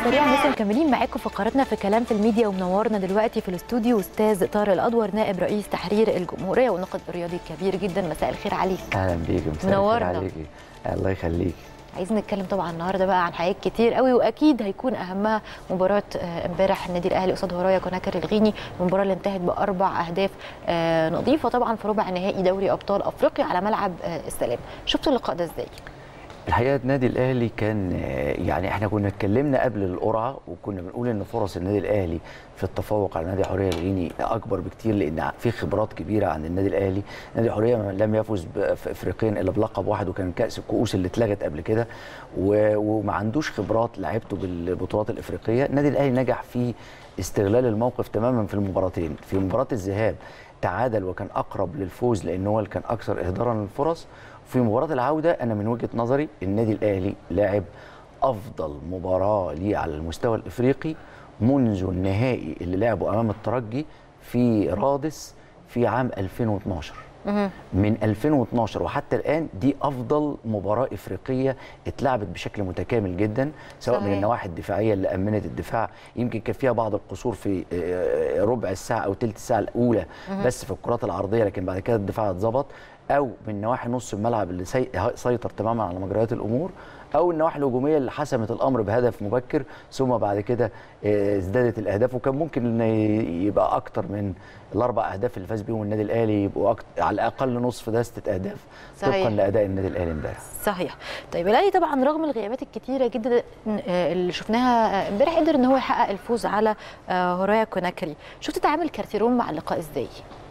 سريعا لسه مكملين معاكم فقراتنا في كلام في الميديا ومنورنا دلوقتي في الاستوديو استاذ طارق الادور نائب رئيس تحرير الجمهوريه والناقد الرياضي الكبير جدا مساء الخير عليك اهلا بيك مساء الخير منورنا. عليكي الله يخليك عايزين نتكلم طبعا النهارده بقى عن حاجات كتير قوي واكيد هيكون اهمها مباراه آه، امبارح النادي الاهلي قصاد هرايا كوناكر الغيني المباراه اللي انتهت باربع اهداف آه، نظيفه طبعا في ربع نهائي دوري ابطال افريقيا على ملعب آه، السلام شفتوا اللقاء ده ازاي الحقيقه النادي الاهلي كان آه، يعني احنا كنا اتكلمنا قبل القرعه وكنا بنقول ان فرص النادي الاهلي في التفوق على نادي حريه الغيني اكبر بكتير لان في خبرات كبيره عند النادي الاهلي نادي حريه لم يفز ب- في افريقيا الا بلقب واحد وكان كاس الكؤوس اللي اتلغت قبل كده و- وما عندوش خبرات لعبته بالبطولات الافريقيه النادي الاهلي نجح في استغلال الموقف تماما في المباراتين في مباراه الذهاب تعادل وكان اقرب للفوز لان هو اللي كان اكثر اهدارا للفرص في مباراه العوده انا من وجهه نظري النادي الاهلي لاعب افضل مباراه ليه على المستوى الافريقي منذ النهائي اللي لعبه امام الترجي في رادس في عام 2012 من 2012 وحتى الان دي افضل مباراه افريقيه اتلعبت بشكل متكامل جدا سواء صحيح. من النواحي الدفاعيه اللي امنت الدفاع يمكن كان فيها بعض القصور في آه، ربع الساعه او ثلث الساعه الاولى بس في الكرات العرضيه لكن بعد كده الدفاع اتظبط او من نواحي نص الملعب اللي سي- سيطر تماما على مجريات الامور او النواحي الهجوميه اللي حسمت الامر بهدف مبكر ثم بعد كده آه، ازدادت الاهداف وكان ممكن ان ي- يبقى اكتر من الاربع اهداف اللي فاز بيهم النادي الاهلي يبقوا أكتر على الاقل نصف دسته اهداف صحيح. طبقا لاداء النادي الاهلي امبارح صحيح طيب الاهلي طبعا رغم الغيابات الكتيره جدا آه، اللي شفناها آه، امبارح قدر ان هو يحقق الفوز على آه، هرايا كوناكري شفت تعامل كارتيرون مع اللقاء ازاي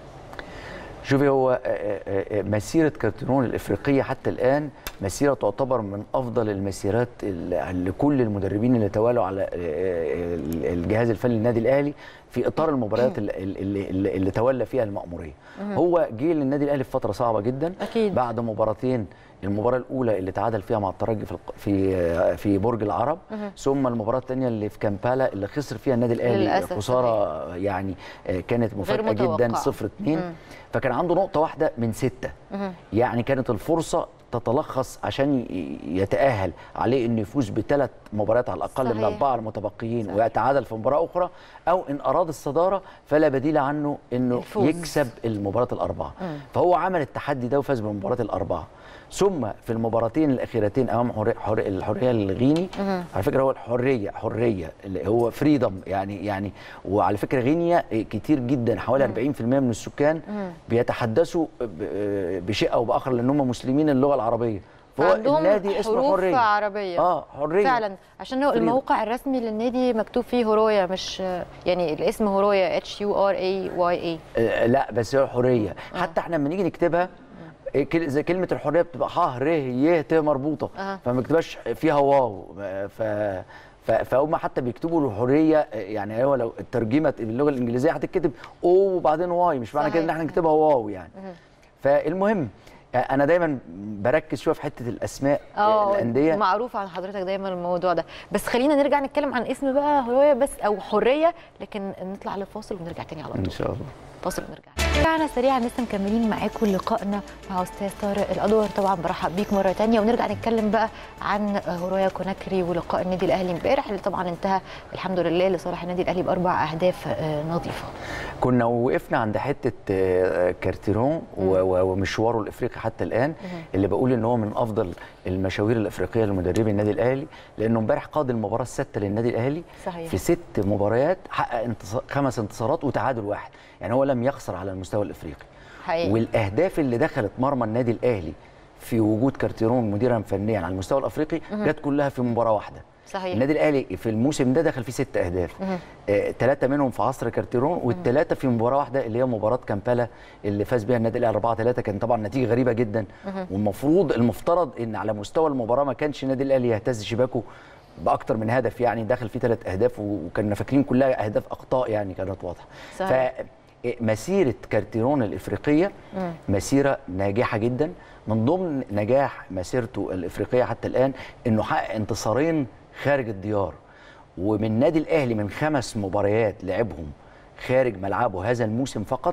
شوفي هو آه، آه، آه، مسيرة كارتيرون الإفريقية حتى الآن مسيرة تعتبر من أفضل المسيرات ال- لكل المدربين اللي توالوا على آه، آه، الجهاز الفني للنادي الأهلي في إطار المباريات اللي, اللي, اللي, اللي تولى فيها المأمورية هو جه للنادي الأهلي في فترة صعبة جدا أكيد. بعد مباراتين المباراة الأولى اللي تعادل فيها مع الترجي في الق- في آه، في برج العرب ثم المباراة الثانية اللي في كامبالا اللي خسر فيها النادي الأهلي للأسف خسارة يعني آه، كانت مفاجأة جدا متوقعة. صفر اتنين فكان عنده نقطة واحدة من ستة يعني كانت الفرصة تتلخص عشان ي- يتأهل عليه انه يفوز بثلاث مباريات على الاقل من صحيح. الاربعه المتبقيين صحيح. ويتعادل في مباراه اخرى او ان اراد الصداره فلا بديل عنه انه الفوز. يكسب المباراه الاربعه فهو عمل التحدي ده وفاز بالمباراه الاربعه ثم في المباراتين الاخيرتين امام حر... حر... الحريه الغيني على فكره هو الحريه حريه اللي هو فريدم يعني يعني وعلى فكره غينيا كتير جدا حوالي 40% من السكان بيتحدثوا ب- بشيء او باخر لان هم مسلمين اللغه العربيه فهو عندهم النادي اسمه حروف حريه عربيه اه حريه فعلا عشان هو فريدم. الموقع الرسمي للنادي مكتوب فيه هرويا مش يعني الاسم هرويا اتش يو ار اي واي اي آه، لا بس هو حريه حتى احنا لما نيجي نكتبها آه، كل- زي كلمه الحريه بتبقى ح ر ي ت مربوطه أها. فما بتبقاش فيها واو آه، ف ف- فهم حتى بيكتبوا الحريه آه، يعني هو لو ترجمت باللغه الانجليزيه هتتكتب او وبعدين واي مش معنى كده ان صحيح. احنا نكتبها واو يعني فالمهم آه، انا دايما بركز شويه في حته الاسماء آه، اه الانديه معروف عن حضرتك دايما الموضوع ده بس خلينا نرجع نتكلم عن اسم بقى هرويا بس او حريه لكن نطلع لفاصل ونرجع تاني على طول ان شاء الله فاصل ونرجع رجعنا سريعا لسه مكملين معاكم لقائنا مع استاذ طارق الادور طبعا برحب بيك مره تانية ونرجع نتكلم بقى عن هرويا كوناكري ولقاء النادي الاهلي امبارح اللي طبعا انتهى الحمد لله لصالح النادي الاهلي باربع اهداف آه، نظيفه كنا وقفنا عند حته آه، كارتيرون و- و- ومشواره الافريقي حتى الان اللي بقول ان هو من افضل المشاوير الافريقيه لمدربي النادي الاهلي لانه امبارح قاد المباراه السادسه للنادي الاهلي صحيح. في ست مباريات حقق انتصار خمس انتصارات وتعادل واحد يعني هو لم يخسر على المستوى الافريقي حقيقي والاهداف اللي دخلت مرمى النادي الاهلي في وجود كارتيرون مديرا فنيا على المستوى الافريقي جت كلها في مباراه واحده صحيح. النادي الاهلي في الموسم ده دخل فيه ست اهداف ثلاثه منهم في عصر كارتيرون والثلاثه في مباراه واحده اللي هي مباراه كامبالا اللي فاز بيها النادي الاهلي 4 3 كان طبعا نتيجه غريبه جدا والمفروض المفترض ان على مستوى المباراه ما كانش النادي الاهلي يهتز شباكه باكتر من هدف يعني دخل فيه ثلاث اهداف وكنا فاكرين كلها اهداف اخطاء يعني كانت واضحه صحيح. مسيره كارتيرون الافريقيه مسيره ناجحه جدا من ضمن نجاح مسيرته الافريقيه حتى الان انه حقق انتصارين خارج الديار ومن النادي الاهلي من خمس مباريات لعبهم خارج ملعبه هذا الموسم فقط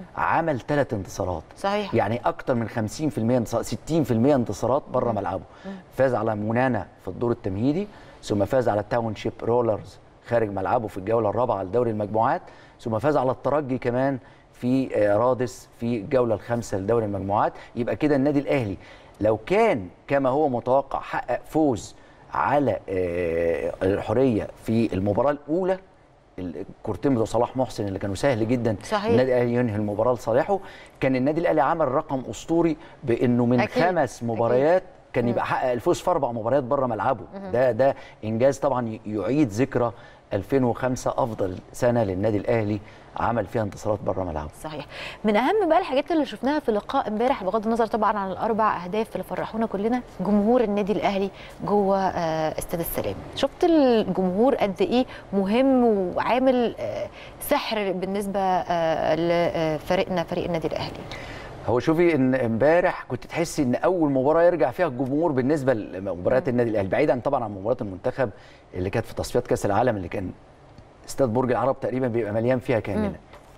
عمل ثلاث انتصارات صحيح. يعني اكتر من 50% انتصار 60% انتصارات بره ملعبه فاز على مونانا في الدور التمهيدي ثم فاز على التاون شيب رولرز خارج ملعبه في الجوله الرابعه لدوري المجموعات ثم فاز على الترجي كمان في آه، رادس في الجوله الخامسه لدوري المجموعات يبقى كده النادي الاهلي لو كان كما هو متوقع حقق فوز على آه، الحريه في المباراه الاولى الكورتين بتوع صلاح محسن اللي كانوا سهل جدا صحيح. النادي الاهلي ينهي المباراه لصالحه كان النادي الاهلي عمل رقم اسطوري بانه من أكيد. خمس مباريات كان يبقى حقق الفوز في اربع مباريات بره ملعبه ده ده انجاز طبعا ي- يعيد ذكرى 2005 افضل سنه للنادي الاهلي عمل فيها انتصارات بره ملعبه صحيح من اهم بقى الحاجات اللي شفناها في لقاء امبارح بغض النظر طبعا عن الاربع اهداف اللي فرحونا كلنا جمهور النادي الاهلي جوه آه، استاد السلام شفت الجمهور قد ايه مهم وعامل آه، سحر بالنسبه آه، لفريقنا فريق النادي الاهلي هو شوفي ان امبارح كنت تحسي ان اول مباراه يرجع فيها الجمهور بالنسبه لمباريات النادي الاهلي بعيدا طبعا عن مباراه المنتخب اللي كانت في تصفيات كاس العالم اللي كان استاد برج العرب تقريبا بيبقى مليان فيها كاملا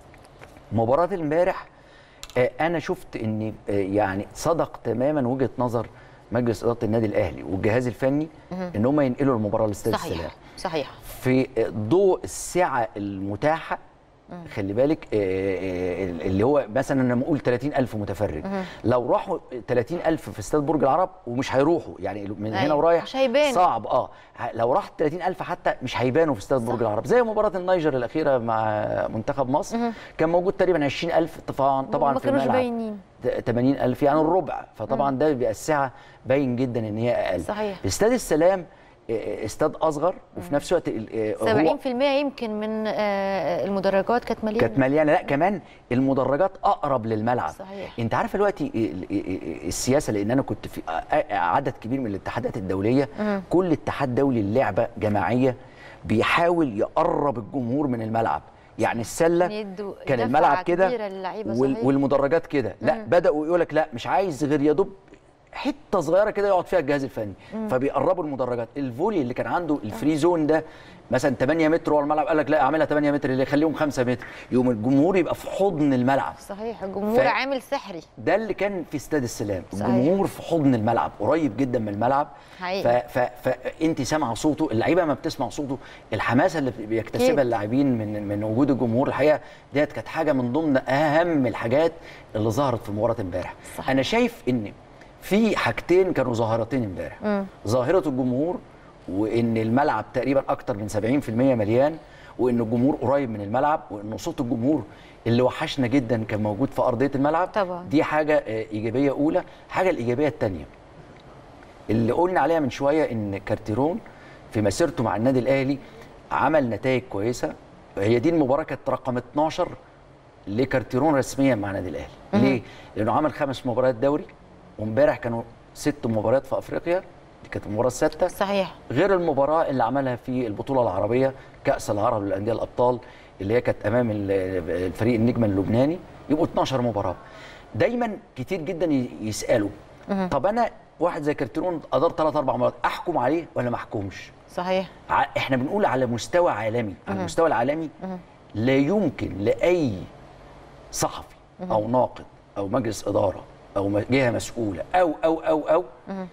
مباراه امبارح آه، انا شفت ان آه، يعني صدق تماما وجهه نظر مجلس اداره النادي الاهلي والجهاز الفني ان هم ينقلوا المباراه لاستاد السلام صحيح صحيح في ضوء السعه المتاحه خلي بالك آه، آه، اللي هو مثلا انا لما اقول 30000 متفرج لو راحوا 30000 في استاد برج العرب ومش هيروحوا يعني من هنا أيوة، ورايح مش هيبان. صعب اه ه- لو راح 30000 حتى مش هيبانوا في استاد برج العرب زي مباراه النيجر الاخيره مع منتخب مصر كان موجود تقريبا 20000 طبعا طبعا ما في كانوش الملعب باينين 80000 يعني الربع فطبعا ده بيبقى السعه باين جدا ان هي اقل صحيح. في استاد السلام آه، استاد اصغر وفي نفس الوقت ال- آه، هو 70% يمكن من آه، المدرجات كانت مليانه كانت مليانه لا كمان المدرجات اقرب للملعب صحيح. انت عارفه دلوقتي ال- ال- السياسه لان انا كنت في آ- عدد كبير من الاتحادات الدوليه كل اتحاد دولي اللعبه جماعيه بيحاول يقرب الجمهور من الملعب يعني السله يدوا كان دفعة الملعب كده كبيرة للعيبة، وال- صحيح. والمدرجات كده لا بداوا يقول لك لا مش عايز غير يا دوب حته صغيره كده يقعد فيها الجهاز الفني فبيقربوا المدرجات الفولي اللي كان عنده الفري زون ده مثلا 8 متر ورا الملعب قال لك لا اعملها 8 متر اللي يخليهم 5 متر يقوم الجمهور يبقى في حضن الملعب صحيح الجمهور ف- عامل سحري ده اللي كان في استاد السلام صحيح. الجمهور في حضن الملعب قريب جدا من الملعب حقيقي. فانت سامعه صوته اللعيبه ما بتسمع صوته الحماسه اللي أكيد. بيكتسبها اللاعبين من من وجود الجمهور الحقيقه ديت كانت حاجه من ضمن اهم الحاجات اللي ظهرت في مباراه امبارح صح. انا شايف ان في حاجتين كانوا ظاهرتين امبارح ظاهره الجمهور وان الملعب تقريبا اكتر من 70% مليان وان الجمهور قريب من الملعب وان صوت الجمهور اللي وحشنا جدا كان موجود في ارضيه الملعب طبعاً. دي حاجه آه، ايجابيه اولى حاجه الايجابيه الثانيه اللي قلنا عليها من شويه ان كارتيرون في مسيرته مع النادي الاهلي عمل نتائج كويسه هي دي المباراه كانت رقم 12 لكارتيرون رسميا مع النادي الاهلي ليه لانه عمل خمس مباريات دوري وامبارح كانوا ست مباريات في افريقيا دي كانت المباراه السادسه صحيح غير المباراه اللي عملها في البطوله العربيه كاس العرب للانديه الابطال اللي هي كانت امام ال- الفريق النجم اللبناني يبقوا 12 مباراه دايما كتير جدا ي- يسالوا طب انا واحد زي كارتيرون ادار ثلاث اربع مرات احكم عليه ولا ما احكمش صحيح ع- احنا بنقول على مستوى عالمي على المستوى العالمي لا يمكن لاي صحفي او ناقد او مجلس اداره او م- جهه مسؤوله او او او او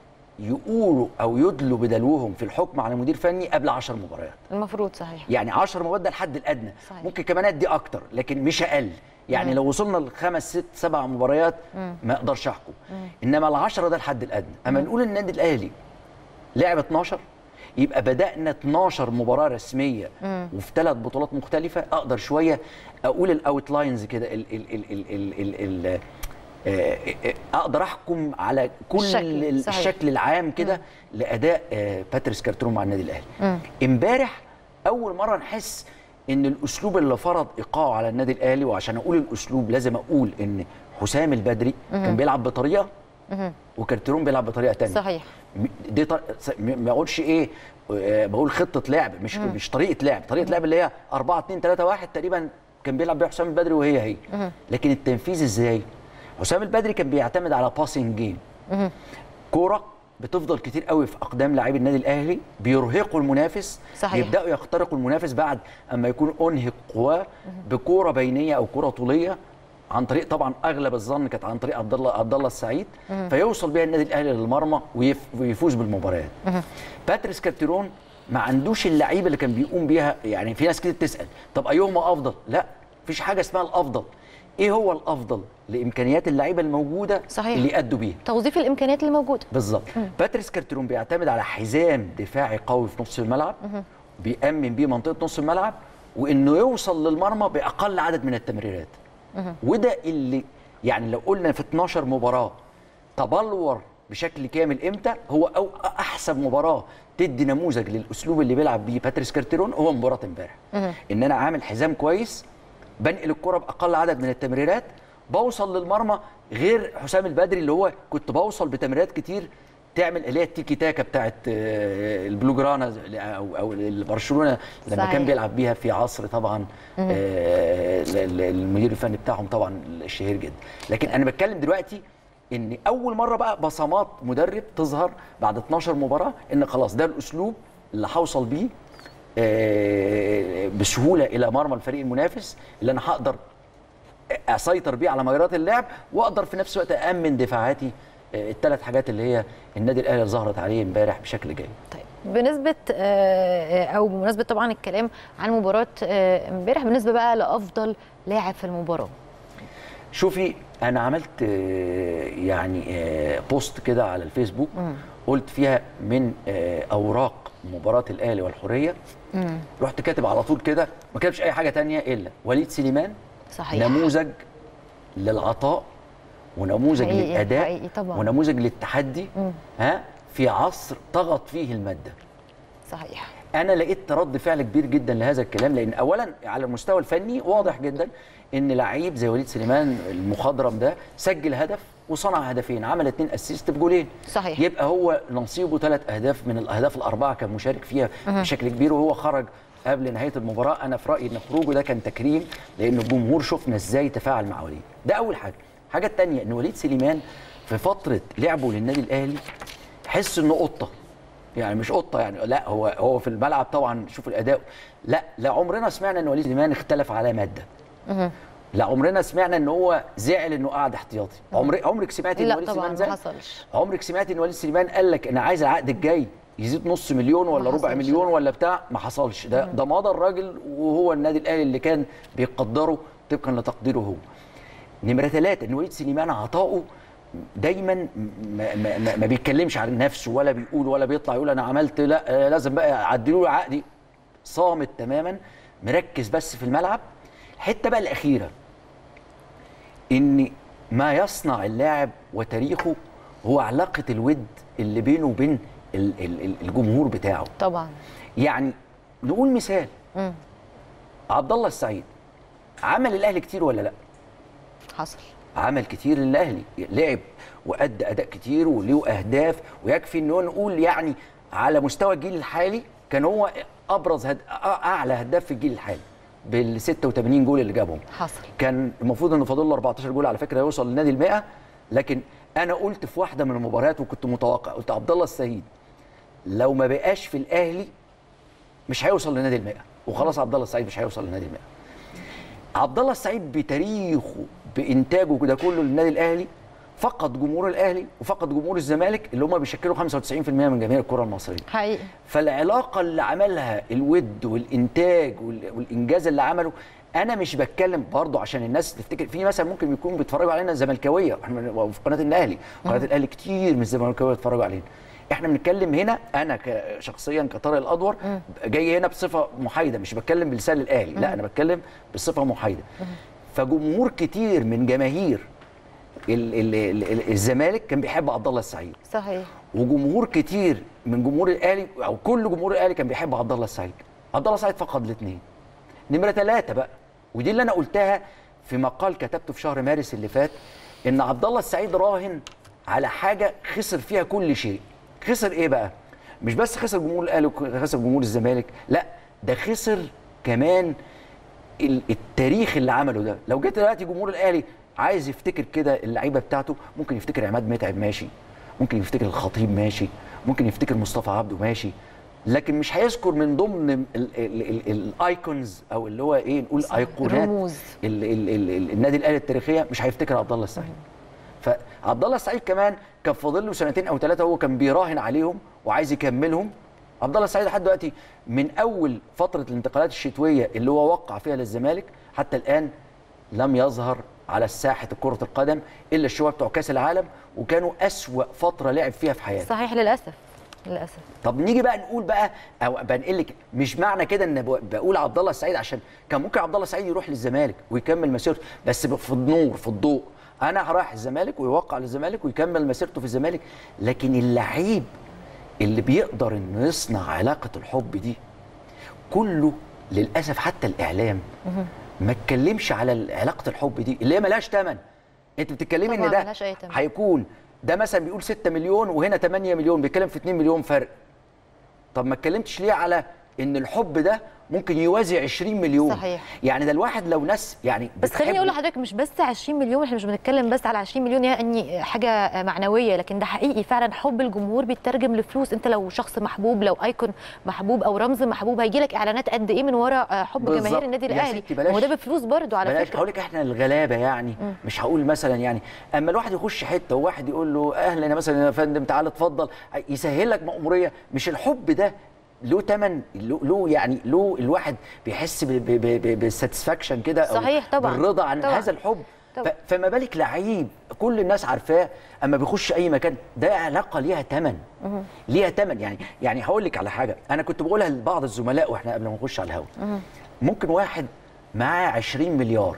يقولوا او يدلوا بدلوهم في الحكم على مدير فني قبل 10 مباريات المفروض صحيح يعني 10 مباريات ده الحد الادنى صحيح. ممكن كمان ادي اكتر لكن مش اقل يعني لو وصلنا لخمس ست سبع مباريات ما اقدرش احكم انما العشرة ده الحد الادنى اما نقول النادي الاهلي لعب 12 يبقى بدانا 12 مباراه رسميه وفي ثلاث بطولات مختلفه اقدر شويه اقول الاوت لاينز كده ال ال ال ال ال ال ال آه، آه، اقدر احكم على كل الشكل، ال- صحيح. الشكل العام كده لاداء آه، باتريس كارترون مع النادي الاهلي امبارح اول مره نحس ان الاسلوب اللي فرض ايقاعه على النادي الاهلي وعشان اقول الاسلوب لازم اقول ان حسام البدري كان بيلعب بطريقه وكارترون بيلعب بطريقه تانية صحيح م- دي طر... س- م- ما اقولش ايه آه، بقول خطه لعب مش مش طريقه لعب طريقه لعب اللي هي 4 2 3 1 تقريبا كان بيلعب بيها حسام البدري وهي هي لكن التنفيذ ازاي حسام البدري كان بيعتمد على باسنج جيم كوره بتفضل كتير قوي في اقدام لاعبي النادي الاهلي بيرهقوا المنافس صحيح. يبداوا يخترقوا المنافس بعد اما يكون انهك قواه بكوره بينيه او كوره طوليه عن طريق طبعا اغلب الظن كانت عن طريق عبد الله عبد الله السعيد فيوصل بيها النادي الاهلي للمرمى ويف ويفوز بالمباريات باتريس كارتيرون ما عندوش اللعيبه اللي كان بيقوم بيها يعني في ناس كده بتسال طب ايهما افضل لا مفيش حاجه اسمها الافضل ايه هو الافضل لامكانيات اللعيبه الموجوده صحيح. اللي يأدوا بيها توظيف الامكانيات اللي موجوده بالظبط باتريس كارتيرون بيعتمد على حزام دفاعي قوي في نص الملعب بيأمن بيه منطقه نص الملعب وانه يوصل للمرمى باقل عدد من التمريرات وده اللي يعني لو قلنا في 12 مباراه تبلور بشكل كامل امتى هو او احسن مباراه تدي نموذج للاسلوب اللي بيلعب بيه باتريس كارتيرون هو مباراه امبارح ان انا عامل حزام كويس بنقل الكره باقل عدد من التمريرات بوصل للمرمى غير حسام البدري اللي هو كنت بوصل بتمريرات كتير تعمل اللي هي التيكي تاكا بتاعت آه، البلوجرانا او او برشلونه لما صحيح. كان بيلعب بيها في عصر طبعا آه، ال- ال- المدير الفني بتاعهم طبعا الشهير جدا لكن انا بتكلم دلوقتي ان اول مره بقى بصمات مدرب تظهر بعد 12 مباراه ان خلاص ده الاسلوب اللي هوصل بيه آه، بسهوله الى مرمى الفريق المنافس اللي انا هقدر اسيطر بيه على مجريات اللعب واقدر في نفس الوقت امن دفاعاتي آه، الثلاث حاجات اللي هي النادي الاهلي ظهرت عليه امبارح بشكل جيد طيب بنسبه آه، او بمناسبه طبعا الكلام عن مباراه آه، امبارح بالنسبه بقى لافضل لاعب في المباراه شوفي انا عملت آه، يعني آه، بوست كده على الفيسبوك قلت فيها من آه، اوراق مباراه الاهلي والحريه رحت كاتب على طول كده ما كتبش اي حاجه تانية الا وليد سليمان صحيح نموذج للعطاء ونموذج حقيقي- للاداء حقيقي طبعاً. ونموذج للتحدي مم. ها في عصر طغت فيه الماده صحيح انا لقيت رد فعل كبير جدا لهذا الكلام لان اولا على المستوى الفني واضح جدا ان لعيب زي وليد سليمان المخضرم ده سجل هدف وصنع هدفين عمل اتنين اسيست بجولين صحيح. يبقى هو نصيبه ثلاث اهداف من الاهداف الاربعه كان مشارك فيها بشكل كبير وهو خرج قبل نهايه المباراه انا في رايي ان خروجه ده كان تكريم لان الجمهور شفنا ازاي تفاعل مع وليد ده اول حاجه الحاجه الثانيه ان وليد سليمان في فتره لعبه للنادي الاهلي حس انه قطه يعني مش قطه يعني لا هو هو في الملعب طبعا شوف الاداء لا لا عمرنا سمعنا ان وليد سليمان اختلف على ماده لا عمرنا سمعنا ان هو زعل انه قعد احتياطي عمرك عمرك سمعتي ان لا وليد طبعا سليمان ما زعل حصلش عمرك سمعتي ان وليد سليمان قال لك انا عايز العقد الجاي يزيد نص مليون ولا ما ربع حصلش. مليون ولا بتاع ما حصلش ده ده مضى الراجل وهو النادي الاهلي اللي كان بيقدره طبقا لتقديره هو نمره ثلاثه ان وليد سليمان عطاؤه دايما ما, ما, ما, ما بيتكلمش عن نفسه ولا بيقول ولا بيطلع يقول انا عملت لا آه، لازم بقى عدلوا لي عقدي صامت تماما مركز بس في الملعب الحته بقى الاخيره ان ما يصنع اللاعب وتاريخه هو علاقه الود اللي بينه وبين ال- ال- ال- الجمهور بتاعه طبعا يعني نقول مثال مم. عبد الله السعيد عمل الاهلي كتير ولا لا حصل عمل كتير للاهلي لعب وادى اداء كتير وله اهداف ويكفي ان هو نقول يعني على مستوى الجيل الحالي كان هو ابرز هد... اعلى هداف في الجيل الحالي بال 86 جول اللي جابهم حصل كان المفروض انه فاضل له 14 جول على فكره يوصل للنادي ال100 لكن انا قلت في واحده من المباريات وكنت متوقع قلت عبد الله السعيد لو ما بقاش في الاهلي مش هيوصل للنادي ال100 وخلاص عبد الله السعيد مش هيوصل للنادي ال100 عبد الله السعيد بتاريخه بانتاجه ده كله للنادي الاهلي فقد جمهور الاهلي وفقد جمهور الزمالك اللي هم بيشكلوا 95% من جماهير الكره المصريه حقيقي فالعلاقه اللي عملها الود والانتاج وال- والانجاز اللي عمله انا مش بتكلم برضه عشان الناس تفتكر في مثلا ممكن يكونوا بيتفرجوا علينا زملكاويه احنا في قناه الاهلي قناه الاهلي كتير من الزملكاويه بيتفرجوا علينا احنا بنتكلم هنا انا ك- شخصيا كطارق الادور جاي هنا بصفه محايده مش بتكلم بلسان الاهلي لا انا بتكلم بصفه محايده فجمهور كتير من جماهير ال- ال- ال- ال- الزمالك كان بيحب عبد الله السعيد صحيح وجمهور كتير من جمهور الاهلي او كل جمهور الاهلي كان بيحب عبد الله السعيد عبد الله السعيد فقد الاثنين نمره ثلاثة بقى ودي اللي انا قلتها في مقال كتبته في شهر مارس اللي فات ان عبد الله السعيد راهن على حاجه خسر فيها كل شيء خسر ايه بقى مش بس خسر جمهور الاهلي وخسر جمهور الزمالك لا ده خسر كمان ال- التاريخ اللي عمله ده لو جيت دلوقتي جمهور الاهلي عايز يفتكر كده اللعيبه بتاعته ممكن يفتكر عماد متعب ماشي ممكن يفتكر الخطيب ماشي ممكن يفتكر مصطفى عبده ماشي لكن مش هيذكر من ضمن الايكونز او اللي هو ايه نقول ايقونات الرموز. ال ال ال ال النادي الاهلي التاريخيه مش هيفتكر عبد الله السعيد فعبد الله السعيد كمان كان فاضل له سنتين او ثلاثه هو كان بيراهن عليهم وعايز يكملهم عبد الله السعيد لحد دلوقتي من اول فتره الانتقالات الشتويه اللي هو وقع فيها للزمالك حتى الان لم يظهر على ساحه كره القدم الا الشويه بتوع كاس العالم وكانوا اسوا فتره لعب فيها في حياته صحيح للاسف للاسف طب نيجي بقى نقول بقى او بنقل لك مش معنى كده ان ب- بقول عبد الله السعيد عشان كان ممكن عبد الله السعيد يروح للزمالك ويكمل مسيرته بس ب- في النور في الضوء انا رايح الزمالك ويوقع للزمالك ويكمل مسيرته في الزمالك لكن اللعيب اللي بيقدر انه يصنع علاقه الحب دي كله للاسف حتى الاعلام ما اتكلمش على علاقه الحب دي اللي هي ملهاش ثمن انت بتتكلمي طبعاً ان ده ملهاش أي تمن. هيكون ده مثلا بيقول 6 مليون وهنا 8 مليون بيتكلم في 2 مليون فرق طب ما اتكلمتش ليه على ان الحب ده ممكن يوازي 20 مليون صحيح. يعني ده الواحد لو ناس يعني بس خليني بتحب- اقول لحضرتك مش بس 20 مليون احنا مش بنتكلم بس على 20 مليون يعني حاجه معنويه لكن ده حقيقي فعلا حب الجمهور بيترجم لفلوس انت لو شخص محبوب لو ايكون محبوب او رمز محبوب هيجي لك اعلانات قد ايه من ورا آه، حب بالظبط. جماهير النادي يا الاهلي ستي بلاش- هو ده بفلوس برضو على بلاش فكره هقول لك احنا الغلابه يعني مش هقول مثلا يعني اما الواحد يخش حته وواحد يقول له اهلا يا مثلا يا فندم تعالى اتفضل يسهل لك مأموريه مش الحب ده له تمن له, له يعني له الواحد بيحس بالساتسفاكشن كده أو صحيح طبعاً. بالرضا عن طبعاً. هذا الحب طبعاً. ف- فما بالك لعيب كل الناس عارفاه اما بيخش اي مكان ده علاقه ليها ثمن ليها ثمن يعني يعني هقول لك على حاجه انا كنت بقولها لبعض الزملاء واحنا قبل ما نخش على الهوا ممكن واحد معاه 20 مليار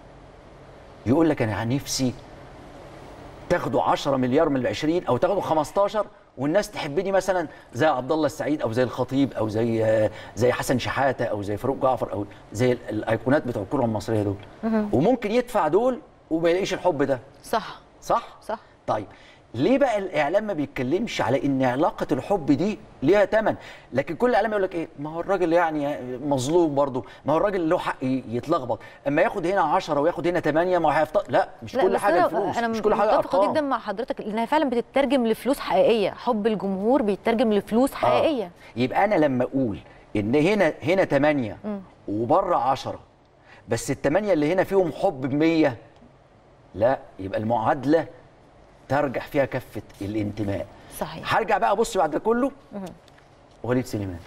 يقول لك انا نفسي تاخدوا 10 مليار من ال 20 او تاخدوا 15 والناس تحبني مثلا زي عبد الله السعيد او زي الخطيب او زي زي حسن شحاته او زي فاروق جعفر او زي ال- الايقونات بتوع الكره المصريه دول وممكن يدفع دول وما يلاقيش الحب ده صح صح صح طيب ليه بقى الاعلام ما بيتكلمش على ان علاقه الحب دي ليها ثمن لكن كل اعلام يقول لك ايه ما هو الراجل يعني مظلوم برضه ما هو الراجل له حق ي- يتلخبط اما ياخد هنا 10 وياخد هنا 8 ما هو هيفط... لا مش لا كل بس حاجه أنا الفلوس انا مش كل حاجه متفقه ارقام جدا مع حضرتك لانها فعلا بتترجم لفلوس حقيقيه حب الجمهور بيترجم لفلوس حقيقيه آه. يبقى انا لما اقول ان هنا هنا 8 وبره 10 بس الثمانيه اللي هنا فيهم حب ب 100 لا يبقى المعادله ترجح فيها كفه الانتماء صحيح هرجع بقى ابص بعد ده كله وليد سليمان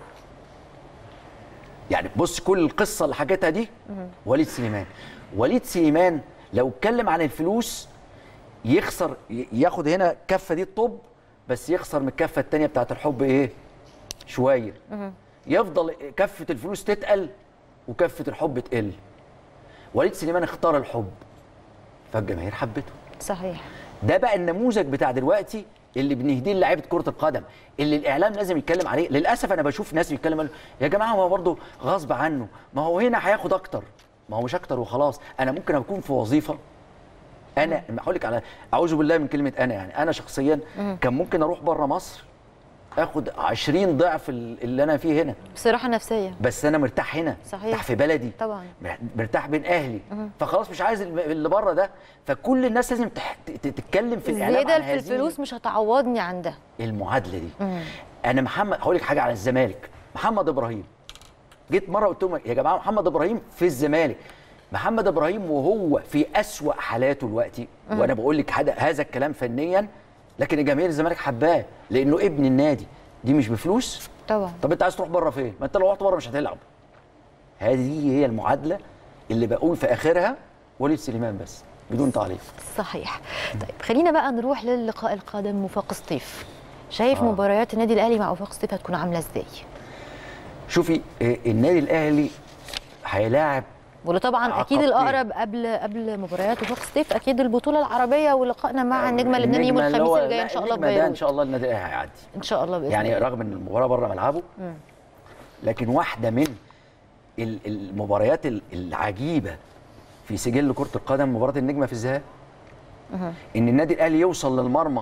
يعني بص كل القصه اللي حكيتها دي وليد سليمان وليد سليمان لو اتكلم عن الفلوس يخسر ي- ياخد هنا كفه دي الطب بس يخسر من الكفه الثانيه بتاعت الحب ايه شويه يفضل كفه الفلوس تتقل وكفه الحب تقل وليد سليمان اختار الحب فالجماهير حبته صحيح ده بقى النموذج بتاع دلوقتي اللي بنهديه لعيبه كره القدم اللي الاعلام لازم يتكلم عليه للاسف انا بشوف ناس بيتكلم قالوا يا جماعه هو برضه غصب عنه ما هو هنا هياخد اكتر ما هو مش اكتر وخلاص انا ممكن اكون في وظيفه انا هقول لك على اعوذ بالله من كلمه انا يعني انا شخصيا كان ممكن اروح بره مصر اخد 20 ضعف ال- اللي انا فيه هنا بصراحه نفسيه بس انا مرتاح هنا صحيح. مرتاح في بلدي طبعا مرتاح بين اهلي فخلاص مش عايز الم- اللي بره ده فكل الناس لازم تح... ت- تتكلم في الاعلام عن الزياده في هذه الفلوس مش هتعوضني عن ده المعادله دي انا محمد هقول لك حاجه على الزمالك محمد ابراهيم جيت مره قلت لهم يا جماعه محمد ابراهيم في الزمالك محمد ابراهيم وهو في اسوا حالاته دلوقتي وانا بقول لك هذا هذا الكلام فنيا لكن جماهير الزمالك حباه لانه ابن النادي دي مش بفلوس طبعا طب انت عايز تروح بره فين ما انت لو رحت بره مش هتلعب هذه هي المعادله اللي بقول في اخرها وليد سليمان بس بدون تعليق صحيح طيب خلينا بقى نروح للقاء القادم وفاق سطيف شايف آه. مباريات النادي الاهلي مع وفاق سطيف هتكون عامله ازاي شوفي اه، النادي الاهلي هيلاعب ولا طبعا اكيد عقبتين. الاقرب قبل قبل مباريات وفاق سطيف اكيد البطوله العربيه ولقائنا مع النجمه اللبناني يوم النجمة اللي الخميس هو- الجاي لا، ان شاء الله النجمة ده ان ببيروت شاء الله النادي الاهلي هيعدي ان شاء الله باذن يعني الله رغم ان المباراه بره ملعبه لكن واحده من ال- المباريات ال- العجيبه في سجل كره القدم مباراه النجمه في الذهاب ان النادي الاهلي يوصل للمرمى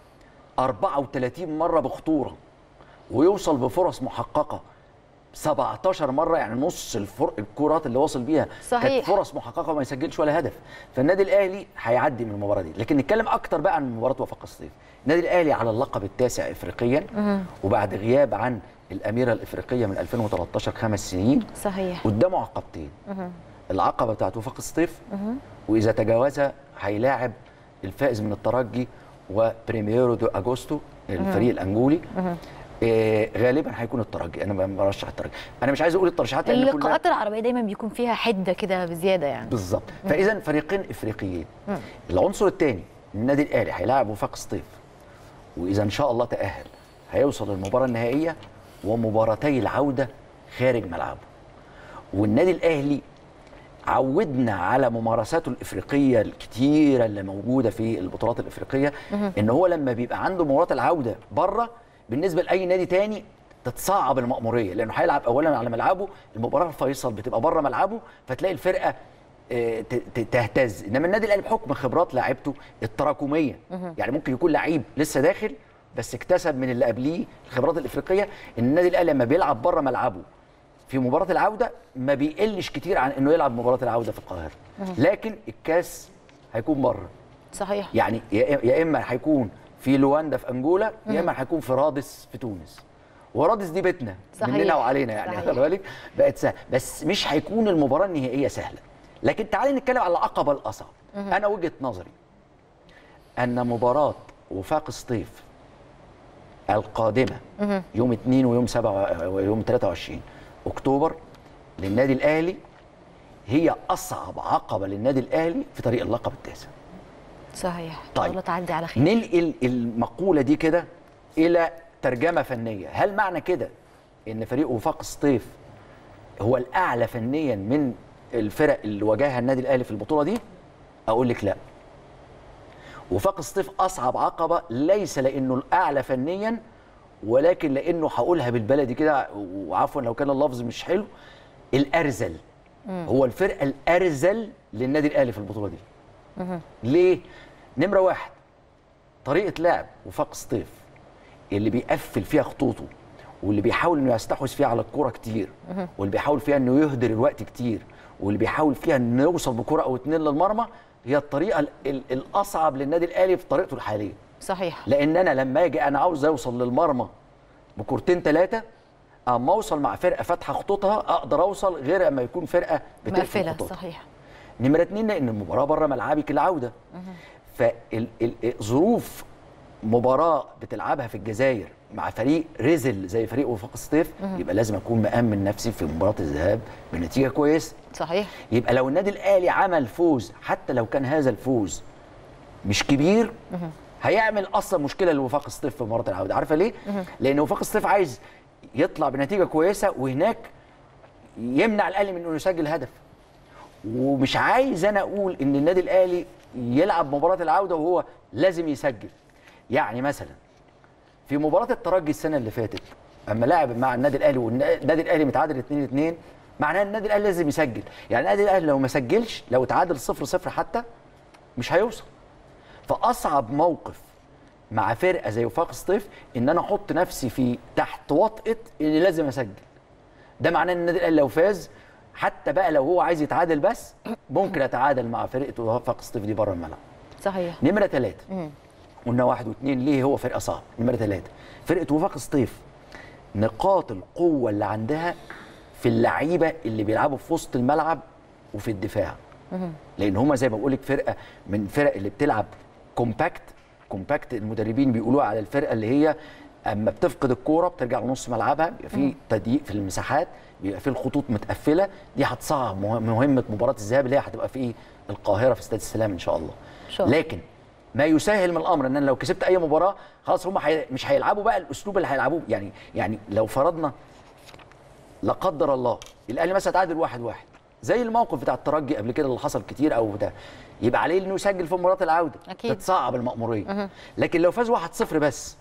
34 مره بخطوره ويوصل بفرص محققه 17 مره يعني نص الفر... الكرات اللي وصل بيها صحيح. كانت فرص محققه وما يسجلش ولا هدف فالنادي الاهلي هيعدي من المباراه دي لكن نتكلم اكتر بقى عن مباراه وفاق الصيف النادي الاهلي على اللقب التاسع افريقيا وبعد غياب عن الاميره الافريقيه من 2013 خمس سنين صحيح قدامه عقبتين العقبه بتاعت وفاق الصيف واذا تجاوزها هيلاعب الفائز من الترجي وبريميرو دو اجوستو الفريق الانجولي آه غالبا هيكون الترجي انا برشح الترجي انا مش عايز اقول الترشيحات لان كلها اللقاءات العربيه دايما بيكون فيها حده كده بزياده يعني بالظبط فاذا فريقين افريقيين العنصر الثاني النادي الاهلي هيلاعب وفاق سطيف واذا ان شاء الله تاهل هيوصل للمباراه النهائيه ومباراتي العوده خارج ملعبه والنادي الاهلي عودنا على ممارساته الافريقيه الكتيره اللي موجوده في البطولات الافريقيه ان هو لما بيبقى عنده مباراه العوده بره بالنسبه لاي نادي تاني تتصعب المأموريه لانه هيلعب اولا على ملعبه المباراه الفيصل بتبقى بره ملعبه فتلاقي الفرقه آه، ت- ت- تهتز انما النادي الاهلي بحكم خبرات لاعيبته التراكميه يعني ممكن يكون لعيب لسه داخل بس اكتسب من اللي قبليه الخبرات الافريقيه ان النادي الاهلي لما بيلعب بره ملعبه في مباراه العوده ما بيقلش كتير عن انه يلعب مباراه العوده في القاهره لكن الكاس هيكون بره صحيح يعني يا يا اما هيكون في لواندا في انجولا يا اما هيكون في رادس في تونس ورادس دي بيتنا صحيح. مننا وعلينا يعني صحيح. خلي بالك بقت سهله بس مش هيكون المباراه النهائيه سهله لكن تعالي نتكلم على العقبه الاصعب انا وجهه نظري ان مباراه وفاق سطيف القادمه يوم 2 ويوم 7 ويوم 23 اكتوبر للنادي الاهلي هي اصعب عقبه للنادي الاهلي في طريق اللقب التاسع صحيح طيب. الله تعدي على خير ننقل المقولة دي كده إلى ترجمة فنية هل معنى كده إن فريق وفاق سطيف هو الأعلى فنيا من الفرق اللي واجهها النادي الأهلي في البطولة دي أقول لك لا وفاق سطيف أصعب عقبة ليس لأنه الأعلى فنيا ولكن لأنه هقولها بالبلدي كده وعفوا لو كان اللفظ مش حلو الأرزل هو الفرقة الأرزل للنادي الأهلي في البطولة دي ليه؟ نمرة واحد طريقة لعب وفاق سطيف اللي بيقفل فيها خطوطه واللي بيحاول انه يستحوذ فيها على الكوره كتير واللي بيحاول فيها انه يهدر الوقت كتير واللي بيحاول فيها انه يوصل بكره او اتنين للمرمى هي الطريقه ال- ال- الاصعب للنادي الاهلي في طريقته الحاليه صحيح لان انا لما اجي انا عاوز اوصل للمرمى بكورتين ثلاثه اما اوصل مع فرقه فاتحه خطوطها اقدر اوصل غير اما يكون فرقه بتقفل مقفله خطوطها صحيح نمرة اتنين لأن المباراة بره ملعبك العودة فظروف مباراة بتلعبها في الجزائر مع فريق رزل زي فريق وفاق سطيف يبقى لازم أكون مأمن نفسي في مباراة الذهاب بنتيجة كويسة صحيح يبقى لو النادي الأهلي عمل فوز حتى لو كان هذا الفوز مش كبير هيعمل اصلا مشكله لوفاق سطيف في مباراه العوده عارفه ليه لان وفاق سطيف عايز يطلع بنتيجه كويسه وهناك يمنع الاهلي من انه يسجل هدف ومش عايز انا اقول ان النادي الاهلي يلعب مباراه العوده وهو لازم يسجل يعني مثلا في مباراه الترجي السنه اللي فاتت اما لعب مع النادي الاهلي والنادي الاهلي متعادل 2 2 معناها النادي الاهلي لازم يسجل يعني النادي الاهلي لو ما سجلش لو تعادل 0 0 حتى مش هيوصل فاصعب موقف مع فرقه زي وفاق سطيف ان انا احط نفسي في تحت وطئه اني لازم اسجل ده معناه ان النادي الاهلي لو فاز حتى بقى لو هو عايز يتعادل بس ممكن اتعادل مع فرقه وفاق سطيف دي بره الملعب صحيح نمره ثلاثه قلنا واحد واثنين ليه هو فرقه صعب نمره ثلاثه فرقه وفاق سطيف نقاط القوه اللي عندها في اللعيبه اللي بيلعبوا في وسط الملعب وفي الدفاع لان هما زي ما بقول لك فرقه من الفرق اللي بتلعب كومباكت كومباكت المدربين بيقولوها على الفرقه اللي هي اما بتفقد الكوره بترجع لنص ملعبها بيبقى في تضييق في المساحات بيبقى في الخطوط متقفله دي هتصعب مه- مهمه مباراه الذهاب اللي هي هتبقى في القاهره في استاد السلام ان شاء الله إن شاء الله. لكن ما يسهل من الامر ان انا لو كسبت اي مباراه خلاص هم حي... مش هيلعبوا بقى الاسلوب اللي هيلعبوه يعني يعني لو فرضنا لا قدر الله الاهلي مثلا تعادل واحد واحد زي الموقف بتاع الترجي قبل كده اللي حصل كتير او بتاع يبقى عليه انه يسجل في مباراه العوده أكيد. تتصعب المأموريه لكن لو فاز 1-0 بس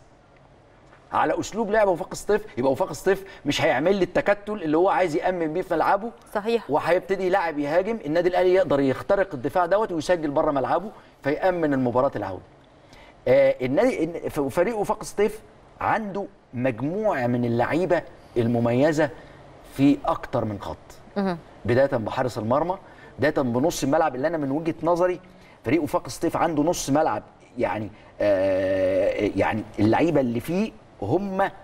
على اسلوب لعب وفاق سطيف يبقى وفاق سطيف مش هيعمل لي التكتل اللي هو عايز يامن بيه في ملعبه صحيح وهيبتدي يلاعب يهاجم النادي الاهلي يقدر يخترق الدفاع دوت ويسجل بره ملعبه فيامن المباراه العوده آه النادي الن- ف- فريق وفاق سطيف عنده مجموعه من اللعيبه المميزه في اكتر من خط بدايه بحارس المرمى بدايه بنص الملعب اللي انا من وجهه نظري فريق وفاق سطيف عنده نص ملعب يعني آه يعني اللعيبه اللي فيه هم آه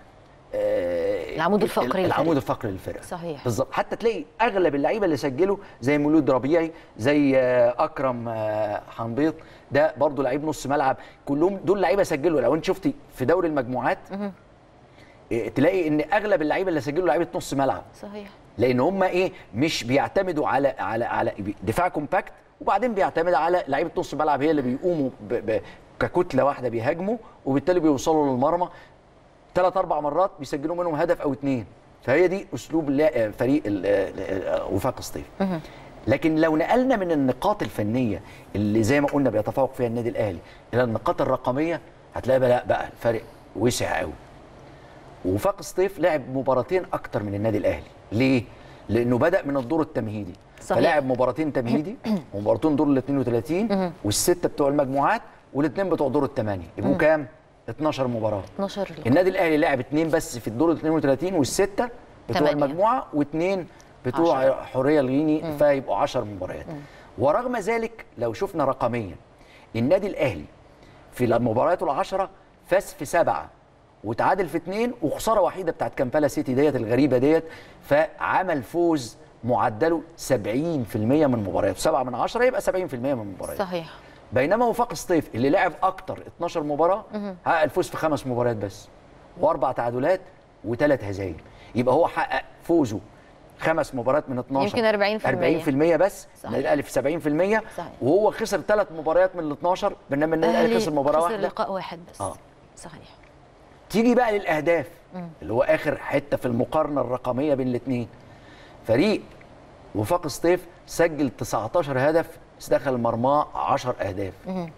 العمود الفقري للفريق. العمود الفقري للفرقه صحيح. بالظبط حتى تلاقي اغلب اللعيبه اللي سجلوا زي مولود ربيعي زي آه، اكرم آه، حنبيط ده برضو لعيب نص ملعب كلهم دول لعيبه سجلوا لو انت شفتي في دوري المجموعات إيه، تلاقي ان اغلب اللعيبه اللي سجلوا لعيبه نص ملعب صحيح لان هم ايه مش بيعتمدوا على على على دفاع كومباكت وبعدين بيعتمد على لعيبه نص ملعب هي اللي بيقوموا ب ب ككتله واحده بيهاجموا وبالتالي بيوصلوا للمرمى ثلاث اربع مرات بيسجلوا منهم هدف او اثنين فهي دي اسلوب لا- فريق ال- ال- وفاق سطيف لكن لو نقلنا من النقاط الفنيه اللي زي ما قلنا بيتفوق فيها النادي الاهلي الى النقاط الرقميه هتلاقي بقى لا بقى الفرق وسع قوي وفاق سطيف لعب مباراتين اكتر من النادي الاهلي ليه لانه بدا من الدور التمهيدي صحيح. فلعب مباراتين تمهيدي ومباراتين دور ال 32 والسته بتوع المجموعات والاثنين بتوع دور الثمانيه يبقوا كام 12 مباراه 12 لقاء. النادي الاهلي لعب اثنين بس في الدور ال 32 والسته بتوع تمانية. المجموعه واثنين بتوع عشرة. حوريه الغيني فيبقوا 10 مباريات ورغم ذلك لو شفنا رقميا النادي الاهلي في المباريات العشرة فاز في سبعة وتعادل في اثنين وخساره وحيده بتاعت كامبالا سيتي ديت الغريبه ديت فعمل فوز معدله 70% من مبارياته 7 من 10 يبقى 70% من مبارياته صحيح بينما وفاق سطيف اللي لعب اكتر 12 مباراه حقق الفوز في خمس مباريات بس واربع تعادلات وثلاث هزايم يبقى هو حقق فوزه خمس مباريات من 12 يمكن 40%. 40% بس صحيح. النادي الاهلي في 70% صحيح. وهو خسر ثلاث مباريات من ال 12 بينما النادي الاهلي خسر مباراه خسر واحده لقاء واحد بس آه. صحيح تيجي بقى للاهداف اللي هو اخر حته في المقارنه الرقميه بين الاثنين فريق وفاق سطيف سجل 19 هدف بس دخل مرماه 10 اهداف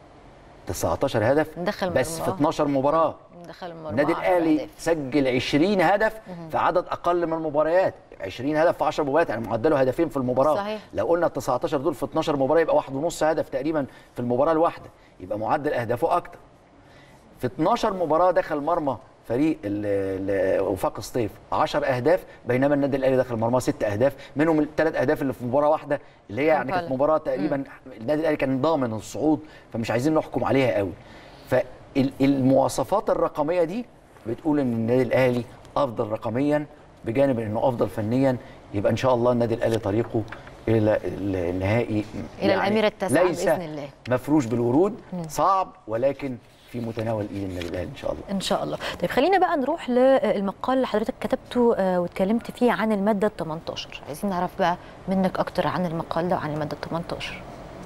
19 هدف دخل بس في مرماه. 12 مباراه دخل المرمى النادي عشر الاهلي أهداف. سجل 20 هدف في عدد اقل من المباريات 20 هدف في 10 مباريات يعني معدله هدفين في المباراه صحيح. لو قلنا ال 19 دول في 12 مباراه يبقى واحد ونص هدف تقريبا في المباراه الواحده يبقى معدل اهدافه اكتر في 12 مباراه دخل مرمى فريق ال- ال- وفاق سطيف 10 اهداف بينما النادي الاهلي دخل مرمى 6 اهداف منهم الثلاث اهداف اللي في مباراه واحده اللي هي يعني كانت كامبالا. مباراه تقريبا النادي الاهلي كان ضامن الصعود فمش عايزين نحكم عليها قوي فالمواصفات الرقميه دي بتقول ان النادي الاهلي افضل رقميا بجانب انه افضل فنيا يبقى ان شاء الله النادي الاهلي طريقه الى النهائي إلى الأميرة التاسعة ليس بإذن الله. مفروش بالورود صعب ولكن في متناول ايد النادي الاهلي ان شاء الله ان شاء الله طيب خلينا بقى نروح للمقال اللي حضرتك كتبته آه، واتكلمت فيه عن الماده 18 عايزين نعرف بقى منك اكتر عن المقال ده وعن الماده 18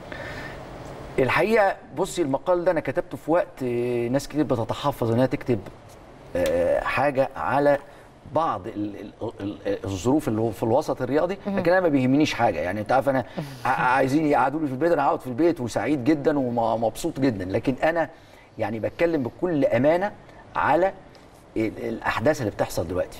الحقيقه بصي المقال ده انا كتبته في وقت آه، ناس كتير بتتحفظ انها تكتب آه، حاجه على بعض ال- ال- ال- الظروف اللي هو في الوسط الرياضي لكن انا ما بيهمنيش حاجه يعني انت عارف انا ع- عايزين يقعدوني في البيت انا هقعد في البيت وسعيد جدا ومبسوط جدا لكن انا يعني بتكلم بكل امانه على ال- الاحداث اللي بتحصل دلوقتي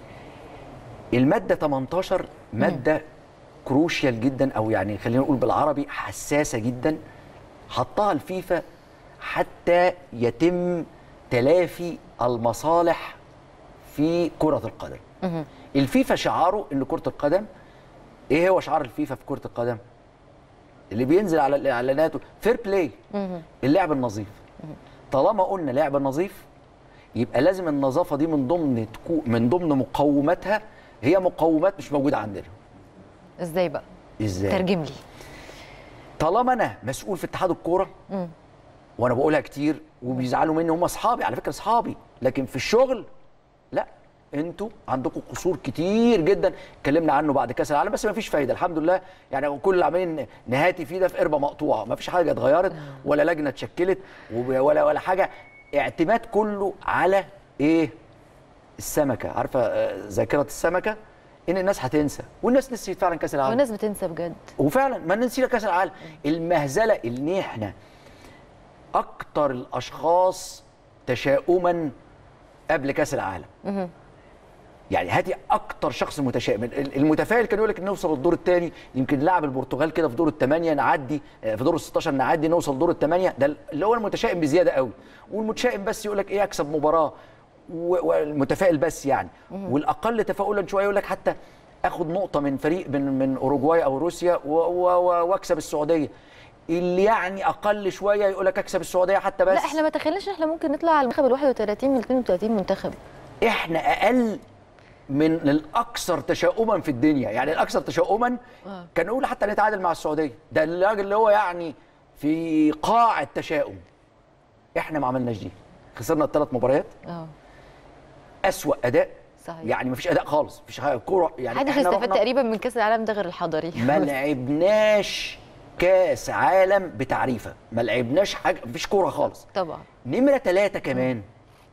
الماده 18 ماده كروشيال جدا او يعني خلينا نقول بالعربي حساسه جدا حطها الفيفا حتى يتم تلافي المصالح في كرة القدم الفيفا شعاره ان كرة القدم ايه هو شعار الفيفا في كرة القدم اللي بينزل على الاعلانات فير بلاي اللعب النظيف طالما قلنا لعب نظيف يبقى لازم النظافة دي من ضمن تكو من ضمن مقوماتها هي مقومات مش موجودة عندنا ازاي بقى ازاي ترجم لي طالما انا مسؤول في اتحاد الكوره وانا بقولها كتير وبيزعلوا مني هم اصحابي على فكره اصحابي لكن في الشغل لا انتوا عندكم قصور كتير جدا اتكلمنا عنه بعد كاس العالم بس ما فيش فايده الحمد لله يعني كل اللي عمالين نهاتي فيه ده في قربه مقطوعه ما فيش حاجه اتغيرت ولا لجنه اتشكلت وب- ولا ولا حاجه اعتماد كله على ايه السمكه عارفه آه، ذاكره السمكه ان الناس هتنسى والناس نسيت فعلا كاس العالم والناس بتنسى بجد وفعلا ما ننسينا كاس العالم المهزله اللي احنا اكتر الاشخاص تشاؤما قبل كاس العالم يعني هاتي اكتر شخص متشائم المتفائل كان يقول لك نوصل الدور الثاني يمكن نلعب البرتغال كده في دور الثمانيه نعدي آه، في دور ال 16 نعدي نوصل دور الثمانيه ده اللي هو المتشائم بزياده قوي والمتشائم بس يقول لك ايه اكسب مباراه و- والمتفائل بس يعني والاقل تفاؤلا شويه يقول لك حتى اخد نقطه من فريق من من اوروجواي او روسيا و- و- و- واكسب السعوديه اللي يعني اقل شويه يقول لك اكسب السعوديه حتى بس لا احنا ما تخيلناش ان احنا ممكن نطلع على المنتخب ال 31 من 32 منتخب احنا اقل من الاكثر تشاؤما في الدنيا يعني الاكثر تشاؤما آه. كان نقول حتى نتعادل مع السعوديه ده الراجل اللي هو يعني في قاع التشاؤم احنا ما عملناش دي خسرنا الثلاث مباريات اه اسوا اداء صحيح. يعني مفيش اداء خالص مفيش حاجه كوره يعني محدش إحنا استفاد رحنا تقريبا من كاس العالم ده غير الحضري ما لعبناش كاس عالم بتعريفه ما لعبناش حاجه مفيش كوره خالص طبعا نمره ثلاثة كمان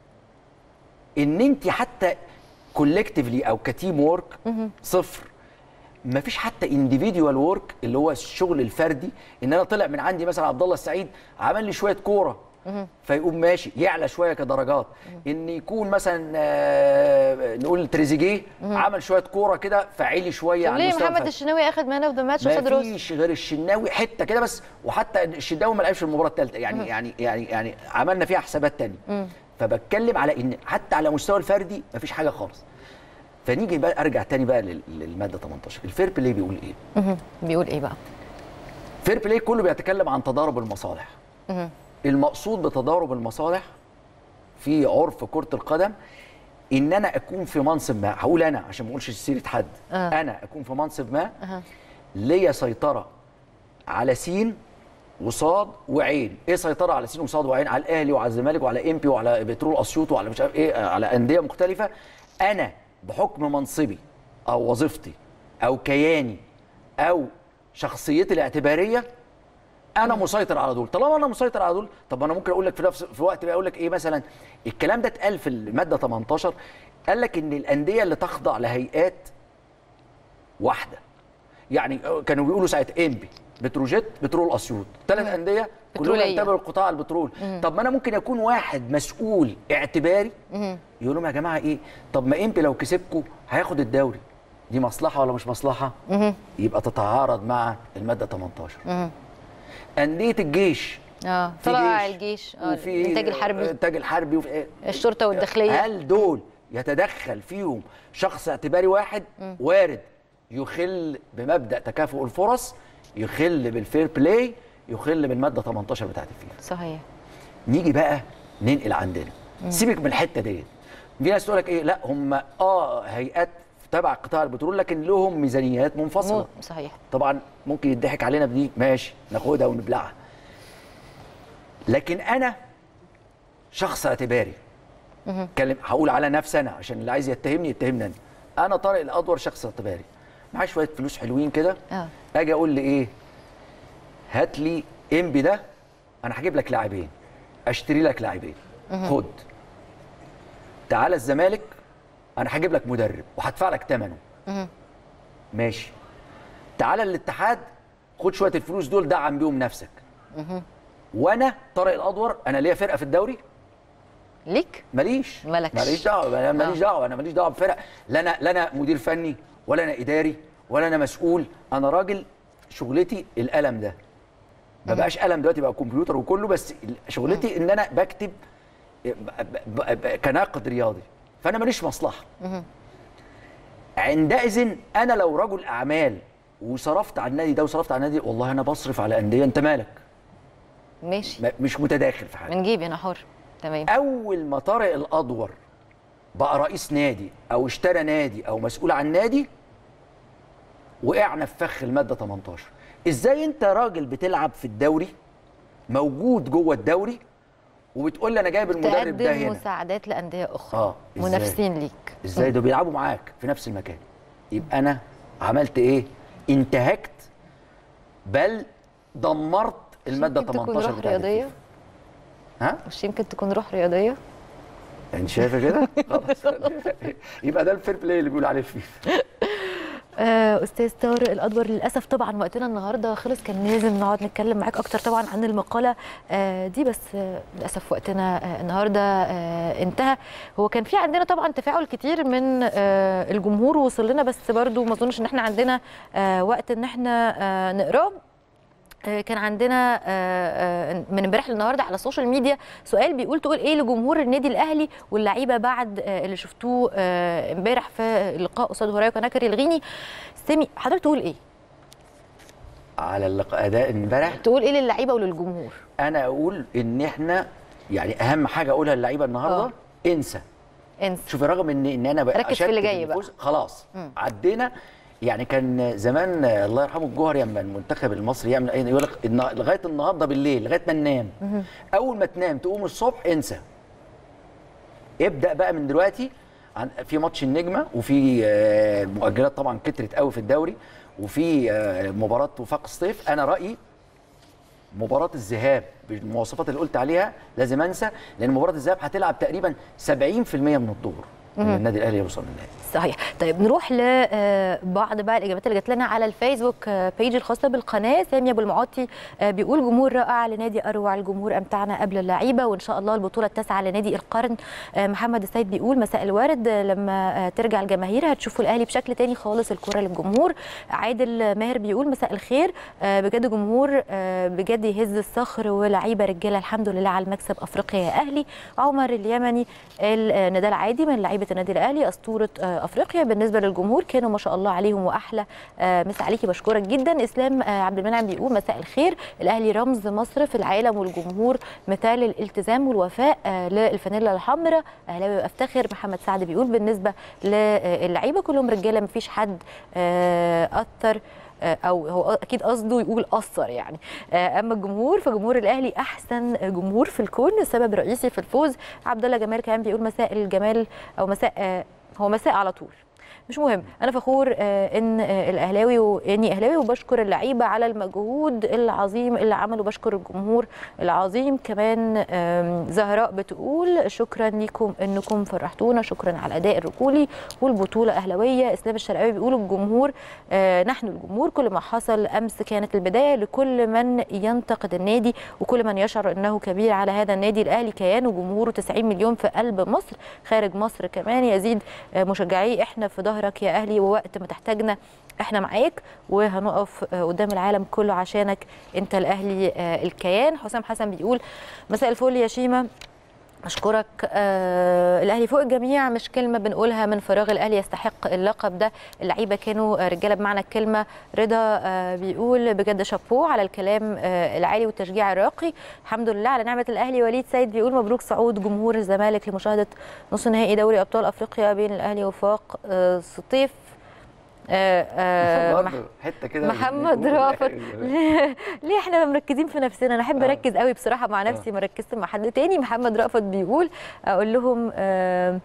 ان انت حتى كولكتيفلي او كتيم وورك صفر ما فيش حتى انديفيديوال وورك اللي هو الشغل الفردي ان انا طلع من عندي مثلا عبد الله السعيد عمل لي شويه كوره فيقوم ماشي يعلى شويه كدرجات ان يكون مثلا آه، نقول تريزيجيه عمل شويه كوره كده فعلي شويه طب عن ليه مستوى محمد الفردي. الشناوي اخد مان اوف ذا ماتش ما قصاد روسيا فيش غير الشناوي حته كده بس وحتى الشناوي ما لعبش المباراه الثالثه يعني يعني يعني يعني عملنا فيها حسابات تانية فبتكلم على ان حتى على مستوى الفردي ما فيش حاجه خالص فنيجي بقى ارجع تاني بقى لل- للماده 18 الفير بلاي بيقول ايه؟ مهم. بيقول ايه بقى فير بلاي كله بيتكلم عن تضارب المصالح مهم. المقصود بتضارب المصالح في عرف كرة القدم ان انا اكون في منصب ما هقول انا عشان ما اقولش سيره حد آه. انا اكون في منصب ما أها. ليا سيطره على سين وصاد وعين ايه سيطره على سين وصاد وعين على الاهلي وعلى الزمالك وعلى امبي وعلى بترول اسيوط وعلى مش عارف ايه آه، على انديه مختلفه انا بحكم منصبي او وظيفتي او كياني او شخصيتي الاعتباريه انا مسيطر على دول طالما انا مسيطر على دول طب انا ممكن اقول لك في نفس في وقت بقى اقول لك ايه مثلا الكلام ده اتقال في الماده 18 قال لك ان الانديه اللي تخضع لهيئات واحده يعني كانوا بيقولوا ساعه انبي بتروجيت بترول اسيوط ثلاث انديه كلهم بترولية. ينتموا لقطاع البترول طب ما انا ممكن يكون واحد مسؤول اعتباري يقول لهم يا جماعه ايه طب ما انبي لو كسبكم هياخد الدوري دي مصلحه ولا مش مصلحه يبقى تتعارض مع الماده 18 انديه الجيش اه في طلع جيش الجيش اه وفي الانتاج الحربي الانتاج الحربي وفي الشرطه والداخليه هل دول يتدخل فيهم شخص اعتباري واحد وارد يخل بمبدا تكافؤ الفرص يخل بالفير بلاي يخل بالماده 18 بتاعت الفيفا صحيح نيجي بقى ننقل عندنا سيبك من الحته ديت في ناس تقول لك ايه لا هم اه هيئات تبع قطاع البترول لكن لهم ميزانيات منفصله مو صحيح طبعا ممكن يضحك علينا بدي ماشي ناخدها ونبلعها لكن انا شخص اعتباري اتكلم هقول على نفسي انا عشان اللي عايز يتهمني يتهمني انا انا طارق الادور شخص اعتباري معايا شويه فلوس حلوين كده اه اجي اقول لي ايه هات لي انبي ده انا هجيب لك لاعبين اشتري لك لاعبين خد تعالى الزمالك انا هجيب لك مدرب وهدفع لك ثمنه ماشي تعالى الاتحاد خد شويه الفلوس دول دعم بيهم نفسك وانا طارق الادور انا ليا فرقه في الدوري ليك ماليش مالكش. ماليش دعوه انا ماليش آه. دعوه انا ماليش دعوه بفرق لا انا لا انا مدير فني ولا انا اداري ولا انا مسؤول انا راجل شغلتي القلم ده ما بقاش قلم دلوقتي بقى كمبيوتر وكله بس شغلتي ان انا بكتب ب- ب- ب- كناقد رياضي فانا ماليش مصلحه عندئذ انا لو رجل اعمال وصرفت على النادي ده وصرفت على النادي والله انا بصرف على انديه انت مالك ماشي ما- مش متداخل في حاجه من جيبي انا حر تمام اول ما طارق الادور بقى رئيس نادي او اشترى نادي او مسؤول عن نادي وقعنا في فخ الماده 18 ازاي انت راجل بتلعب في الدوري موجود جوه الدوري وبتقول لي انا جايب المدرب ده تقدم هنا مساعدات لانديه اخرى اه إزاي؟ منافسين ليك ازاي ده بيلعبوا معاك في نفس المكان يبقى انا عملت ايه انتهكت بل دمرت الماده يمكن تكون 18 روح بتاعت رياضيه الفيفا. ها مش يمكن تكون روح رياضيه انت شايفه كده خلاص يبقى ده الفير بلاي اللي بيقول عليه الفيفا آه، استاذ طارق الادور للاسف طبعا وقتنا النهارده خلص كان لازم نقعد نتكلم معاك اكتر طبعا عن المقاله آه، دي بس آه، للاسف وقتنا آه، النهارده آه، انتهى هو كان في عندنا طبعا تفاعل كتير من آه، الجمهور وصل لنا بس برضو ما اظنش ان احنا عندنا آه، وقت ان احنا آه، نقراه آه، كان عندنا آه، آه، من امبارح للنهارده على السوشيال ميديا سؤال بيقول تقول ايه لجمهور النادي الاهلي واللعيبه بعد آه، اللي شفتوه آه، امبارح في اللقاء قصاد هورايا كناكري الغيني سامي حضرتك تقول ايه؟ على اللقاء اداء امبارح تقول ايه للعيبه وللجمهور؟ انا اقول ان احنا يعني اهم حاجه اقولها للعيبه النهارده آه. انسى انسى شوفي رغم ان ان انا بقى ركز في اللي جاي بقى. خلاص عدينا يعني كان زمان آه، الله يرحمه الجوهري لما المنتخب المصري يعمل اي يقول لك النا- لغايه النهارده بالليل لغايه ما ننام اول ما تنام تقوم الصبح انسى ابدا بقى من دلوقتي عن في ماتش النجمه وفي آه، مؤجلات طبعا كترت قوي في الدوري وفي آه، مباراه وفاق الصيف انا رايي مباراه الذهاب بالمواصفات اللي قلت عليها لازم انسى لان مباراه الذهاب هتلعب تقريبا 70% من الدور ان النادي الاهلي يوصل للنهائي صحيح طيب نروح لبعض بقى الاجابات اللي جات لنا على الفيسبوك آه، بيج الخاصه بالقناه سامي ابو المعاطي آه، بيقول جمهور رائع لنادي اروع الجمهور امتعنا قبل اللعيبه وان شاء الله البطوله التاسعه لنادي القرن آه، محمد السيد بيقول مساء الورد آه، لما آه، ترجع الجماهير هتشوفوا الاهلي بشكل تاني خالص الكره للجمهور عادل ماهر بيقول مساء الخير آه، بجد جمهور آه، بجد يهز الصخر ولعيبه رجاله الحمد لله على المكسب افريقيا يا اهلي عمر اليمني قال آه، ندال عادي من لعيبه النادي الاهلي اسطوره آه، افريقيا بالنسبه للجمهور كانوا ما شاء الله عليهم واحلى آه، مسا عليكي بشكرك جدا اسلام آه، عبد المنعم بيقول مساء الخير الاهلي رمز مصر في العالم والجمهور مثال الالتزام والوفاء آه، للفانيلا الحمراء اهلاوي افتخر محمد سعد بيقول بالنسبه للعيبه كلهم رجاله مفيش حد آه، اثر آه، او هو اكيد قصده يقول اثر يعني آه، اما الجمهور فجمهور الاهلي احسن جمهور في الكون السبب الرئيسي في الفوز عبد الله جمال كمان بيقول مساء الجمال او مساء آه، هو مساء على طول مش مهم انا فخور آه، ان آه، الاهلاوي واني اهلاوي وبشكر اللعيبه على المجهود العظيم اللي عمله بشكر الجمهور العظيم كمان آم، زهراء بتقول شكرا لكم انكم فرحتونا شكرا على الاداء الرجولي والبطوله اهلاويه اسلام الشرقاوي بيقول الجمهور آه، نحن الجمهور كل ما حصل امس كانت البدايه لكل من ينتقد النادي وكل من يشعر انه كبير على هذا النادي الاهلي كيان وجمهوره 90 مليون في قلب مصر خارج مصر كمان يزيد آه، مشجعي احنا في ظهرك يا اهلي ووقت ما تحتاجنا احنا معاك وهنقف آه، قدام العالم كله عشانك انت الاهلي آه، الكيان حسام حسن بيقول مساء الفل يا شيماء اشكرك آه الاهلي فوق الجميع مش كلمه بنقولها من فراغ الاهلي يستحق اللقب ده اللعيبه كانوا آه، رجاله بمعنى الكلمه رضا آه بيقول بجد شابوه على الكلام آه العالي والتشجيع الراقي الحمد لله على نعمه الاهلي وليد سيد بيقول مبروك صعود جمهور الزمالك لمشاهده نص نهائي دوري ابطال افريقيا بين الاهلي وفاق آه سطيف آه آه مح- برضه حته كده محمد بنقول رافت الآخر. ليه ليه احنا مركزين في نفسنا انا احب آه. اركز قوي بصراحه مع نفسي ما ركزت مع حد تاني محمد رافت بيقول اقول لهم آه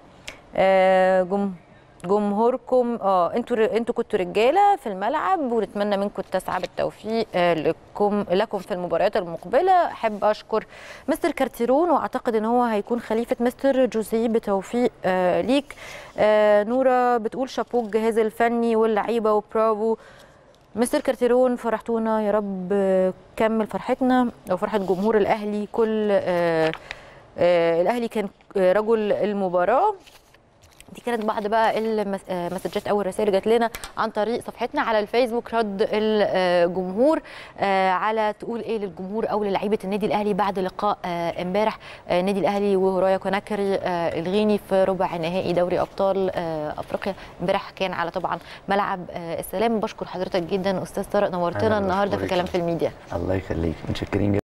آه جم جمهوركم اه انتوا ر- انتوا كنتوا رجاله في الملعب ونتمنى منكم التسعه بالتوفيق آه لكم لكم في المباريات المقبله احب اشكر مستر كارتيرون واعتقد ان هو هيكون خليفه مستر جوزيه بتوفيق آه ليك آه نوره بتقول شابوه الجهاز الفني واللعيبه وبرافو مستر كارتيرون فرحتونا يا رب آه، كمل فرحتنا او فرحه جمهور الاهلي كل آه، آه، الاهلي كان آه، رجل المباراه دي كانت بعض بقى المس- آه، مسجات او الرسائل اللي جات لنا عن طريق صفحتنا على الفيسبوك رد الجمهور آه، على تقول ايه للجمهور او للعيبه النادي الاهلي بعد لقاء آه، امبارح آه، النادي الاهلي وهورايا كوناكري آه، الغيني في ربع نهائي دوري ابطال آه، افريقيا امبارح كان على طبعا ملعب آه، السلام بشكر حضرتك جدا استاذ طارق نورتنا أنا النهارده في بشكرك. كلام في الميديا الله يخليك متشكرين جدا